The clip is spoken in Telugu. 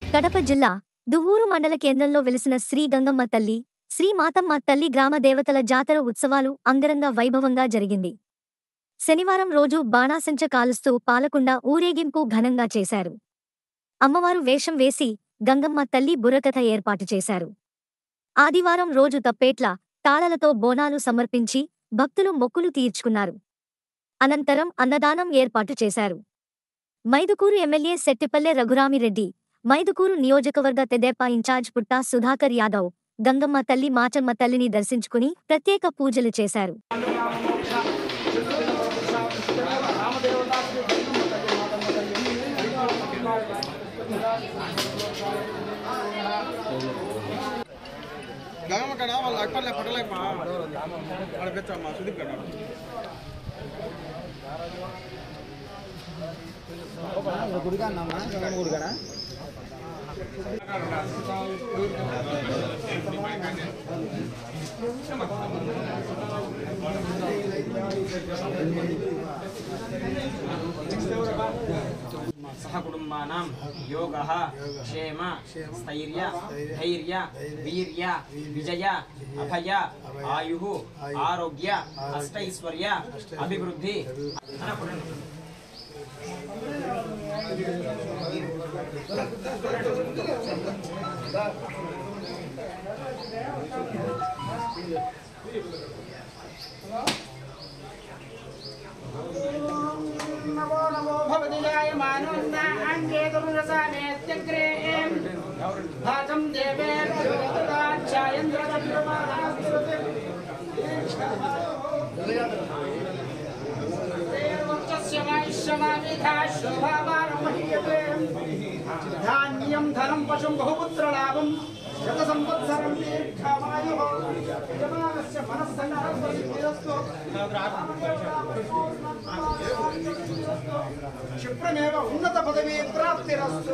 కడప జిల్లా దువ్వూరు మండల కేంద్రంలో వెలిసిన శ్రీ గంగమ్మ తల్లి శ్రీ మాతమ్మ తల్లి గ్రామ దేవతల జాతర ఉత్సవాలు అంగరంగ వైభవంగా జరిగింది శనివారం రోజు బాణాసంచ కాలుస్తూ పాలకుండ ఊరేగింపు ఘనంగా చేశారు అమ్మవారు వేషం వేసి గంగమ్మ తల్లి బుర్రకథ ఏర్పాటు చేశారు ఆదివారం రోజు తప్పేట్ల తాళలతో బోనాలు సమర్పించి భక్తులు మొక్కులు తీర్చుకున్నారు అనంతరం అన్నదానం ఏర్పాటు చేశారు మైదుకూరు ఎమ్మెల్యే సెట్టిపల్లె రఘురామిరెడ్డి మైదుకూరు నియోజకవర్గ తెదేపా ఇన్ఛార్జ్ పుట్టా సుధాకర్ యాదవ్ గంగమ్మ తల్లి మాచమ్మ తల్లిని దర్శించుకుని ప్రత్యేక పూజలు చేశారు గంగమ్మ కాడ వాళ్ళు అక్కర్లే పట్టలేకమా ఆడ పెచ్చమ్మా సుదీప్ కాడ సహకుటుంబానాం యోగ క్షేమ స్థైర్య ధైర్య వీర్య విజయ అభయ ఆయు ఆరోగ్య అష్టైశ్వర్య అభివృద్ధి नमो नमो भवति जायमानोन्ना अङ्गे तरुरसानेत्यग्रे भाजं धान्यं धनं पशुं बहुपुत्रलाभं शतसंवत्सरं दीर्घमायुः यजमानस्य मनस्सन्नरस्तु क्षिप्रमेव उन्नतपदवी प्राप्तिरस्तु